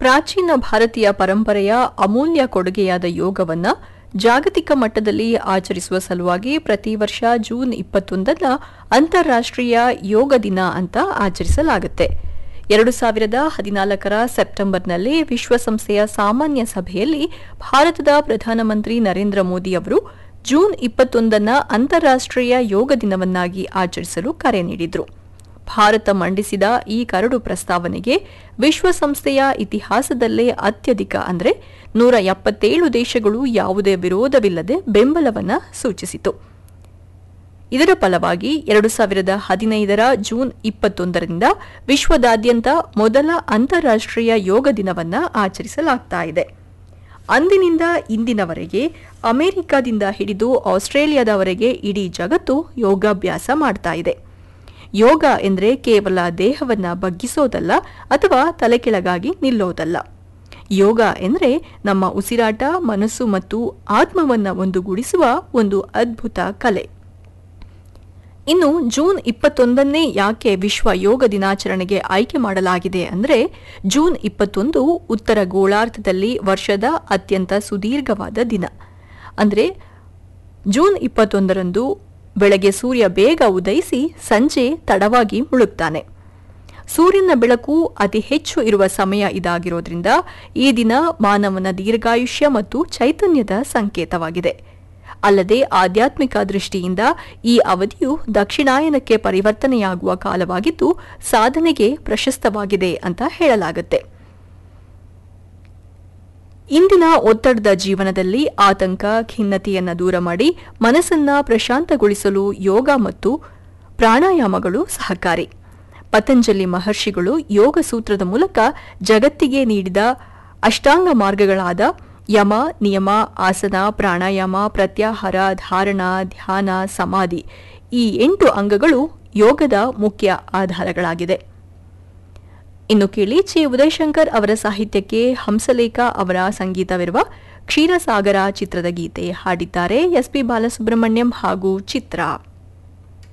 ಪ್ರಾಚೀನ ಭಾರತೀಯ ಪರಂಪರೆಯ ಅಮೂಲ್ಯ ಕೊಡುಗೆಯಾದ ಯೋಗವನ್ನ ಜಾಗತಿಕ ಮಟ್ಟದಲ್ಲಿ ಆಚರಿಸುವ ಸಲುವಾಗಿ ಪ್ರತಿ ವರ್ಷ ಜೂನ್ ಇಪ್ಪತ್ತೊಂದನ್ನ ಅಂತಾರಾಷ್ಟ್ರೀಯ ಯೋಗ ದಿನ ಅಂತ ಆಚರಿಸಲಾಗುತ್ತೆ ಎರಡು ಸಾವಿರದ ಹದಿನಾಲ್ಕರ ಸೆಪ್ಟೆಂಬರ್ನಲ್ಲಿ ವಿಶ್ವಸಂಸ್ಥೆಯ ಸಾಮಾನ್ಯ ಸಭೆಯಲ್ಲಿ ಭಾರತದ ಪ್ರಧಾನಮಂತ್ರಿ ನರೇಂದ್ರ ಮೋದಿ ಅವರು ಜೂನ್ ಇಪ್ಪತ್ತೊಂದನ್ನ ಅಂತಾರಾಷ್ಟ್ರೀಯ ಯೋಗ ದಿನವನ್ನಾಗಿ ಆಚರಿಸಲು ಕರೆ ನೀಡಿದ್ರು ಭಾರತ ಮಂಡಿಸಿದ ಈ ಕರಡು ಪ್ರಸ್ತಾವನೆಗೆ ವಿಶ್ವಸಂಸ್ಥೆಯ ಇತಿಹಾಸದಲ್ಲೇ ಅತ್ಯಧಿಕ ಅಂದರೆ ನೂರ ಎಪ್ಪತ್ತೇಳು ದೇಶಗಳು ಯಾವುದೇ ವಿರೋಧವಿಲ್ಲದೆ ಬೆಂಬಲವನ್ನ ಸೂಚಿಸಿತು ಇದರ ಫಲವಾಗಿ ಎರಡು ಸಾವಿರದ ಹದಿನೈದರ ಜೂನ್ ಇಪ್ಪತ್ತೊಂದರಿಂದ ವಿಶ್ವದಾದ್ಯಂತ ಮೊದಲ ಅಂತಾರಾಷ್ಟ್ರೀಯ ಯೋಗ ದಿನವನ್ನ ಆಚರಿಸಲಾಗ್ತಾ ಇದೆ ಅಂದಿನಿಂದ ಇಂದಿನವರೆಗೆ ಅಮೆರಿಕದಿಂದ ಹಿಡಿದು ಆಸ್ಟ್ರೇಲಿಯಾದವರೆಗೆ ಇಡೀ ಜಗತ್ತು ಯೋಗಾಭ್ಯಾಸ ಮಾಡ್ತಾ ಇದೆ ಯೋಗ ಎಂದರೆ ಕೇವಲ ದೇಹವನ್ನ ಬಗ್ಗಿಸೋದಲ್ಲ ಅಥವಾ ತಲೆಕೆಳಗಾಗಿ ನಿಲ್ಲೋದಲ್ಲ ಯೋಗ ಎಂದರೆ ನಮ್ಮ ಉಸಿರಾಟ ಮನಸ್ಸು ಮತ್ತು ಆತ್ಮವನ್ನ ಒಂದುಗೂಡಿಸುವ ಒಂದು ಅದ್ಭುತ ಕಲೆ ಇನ್ನು ಜೂನ್ ಇಪ್ಪತ್ತೊಂದನ್ನೇ ಯಾಕೆ ವಿಶ್ವ ಯೋಗ ದಿನಾಚರಣೆಗೆ ಆಯ್ಕೆ ಮಾಡಲಾಗಿದೆ ಅಂದರೆ ಜೂನ್ ಇಪ್ಪತ್ತೊಂದು ಉತ್ತರ ಗೋಳಾರ್ಧದಲ್ಲಿ ವರ್ಷದ ಅತ್ಯಂತ ಸುದೀರ್ಘವಾದ ದಿನ ಅಂದರೆ ಜೂನ್ ಇಪ್ಪತ್ತೊಂದರಂದು ಬೆಳಗ್ಗೆ ಸೂರ್ಯ ಬೇಗ ಉದಯಿಸಿ ಸಂಜೆ ತಡವಾಗಿ ಮುಳುಗ್ತಾನೆ ಸೂರ್ಯನ ಬೆಳಕು ಅತಿ ಹೆಚ್ಚು ಇರುವ ಸಮಯ ಇದಾಗಿರೋದ್ರಿಂದ ಈ ದಿನ ಮಾನವನ ದೀರ್ಘಾಯುಷ್ಯ ಮತ್ತು ಚೈತನ್ಯದ ಸಂಕೇತವಾಗಿದೆ ಅಲ್ಲದೆ ಆಧ್ಯಾತ್ಮಿಕ ದೃಷ್ಟಿಯಿಂದ ಈ ಅವಧಿಯು ದಕ್ಷಿಣಾಯನಕ್ಕೆ ಪರಿವರ್ತನೆಯಾಗುವ ಕಾಲವಾಗಿದ್ದು ಸಾಧನೆಗೆ ಪ್ರಶಸ್ತವಾಗಿದೆ ಅಂತ ಹೇಳಲಾಗುತ್ತೆ ಇಂದಿನ ಒತ್ತಡದ ಜೀವನದಲ್ಲಿ ಆತಂಕ ಖಿನ್ನತೆಯನ್ನ ದೂರ ಮಾಡಿ ಮನಸ್ಸನ್ನ ಪ್ರಶಾಂತಗೊಳಿಸಲು ಯೋಗ ಮತ್ತು ಪ್ರಾಣಾಯಾಮಗಳು ಸಹಕಾರಿ ಪತಂಜಲಿ ಮಹರ್ಷಿಗಳು ಯೋಗ ಸೂತ್ರದ ಮೂಲಕ ಜಗತ್ತಿಗೆ ನೀಡಿದ ಅಷ್ಟಾಂಗ ಮಾರ್ಗಗಳಾದ ಯಮ ನಿಯಮ ಆಸನ ಪ್ರಾಣಾಯಾಮ ಪ್ರತ್ಯಾಹಾರ ಧಾರಣ ಧ್ಯಾನ ಸಮಾಧಿ ಈ ಎಂಟು ಅಂಗಗಳು ಯೋಗದ ಮುಖ್ಯ ಆಧಾರಗಳಾಗಿದೆ ಇನ್ನು ಕೇಳಿ ಚಿ ಉದಯಶಂಕರ್ ಅವರ ಸಾಹಿತ್ಯಕ್ಕೆ ಹಂಸಲೇಖ ಅವರ ಸಂಗೀತವಿರುವ ಕ್ಷೀರಸಾಗರ ಚಿತ್ರದ ಗೀತೆ ಹಾಡಿದ್ದಾರೆ ಎಸ್ಪಿ ಬಾಲಸುಬ್ರಹ್ಮಣ್ಯಂ ಹಾಗೂ ಚಿತ್ರ